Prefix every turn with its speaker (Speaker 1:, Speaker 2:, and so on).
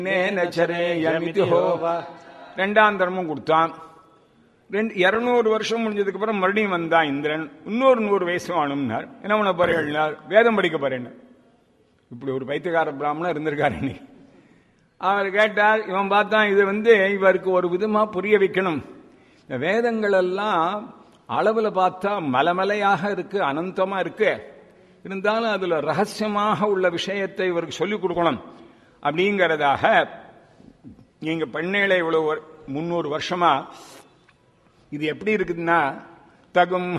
Speaker 1: நச்சரேயமிதி ஹோவா. ரெண்டாம் தரமும் கொடுத்தான் ரெண்டு இருநூறு வருஷம் முடிஞ்சதுக்கு அப்புறம் மறுபடியும் வந்தான் இந்திரன் இன்னொரு நூறு வயசு வேணும்னார் என்ன பண்ண போறேன் வேதம் படிக்க போறேன் இப்படி ஒரு பைத்தியக்கார பிராமணன் இருந்திருக்காரு இன்னைக்கு அவர் கேட்டார் இவன் பார்த்தான் இது வந்து இவருக்கு ஒரு விதமா புரிய வைக்கணும் இந்த வேதங்கள் எல்லாம் அளவுல பார்த்தா மலமலையாக இருக்கு அனந்தமா இருக்கு இருந்தாலும் அதுல ரகசியமாக உள்ள விஷயத்தை இவருக்கு சொல்லிக் கொடுக்கணும் அப்படிங்கிறதாக நீங்க பெண்ணேளை இவ்வளவு முன்னூறு வருஷமா இது எப்படி இருக்குதுன்னா தகும்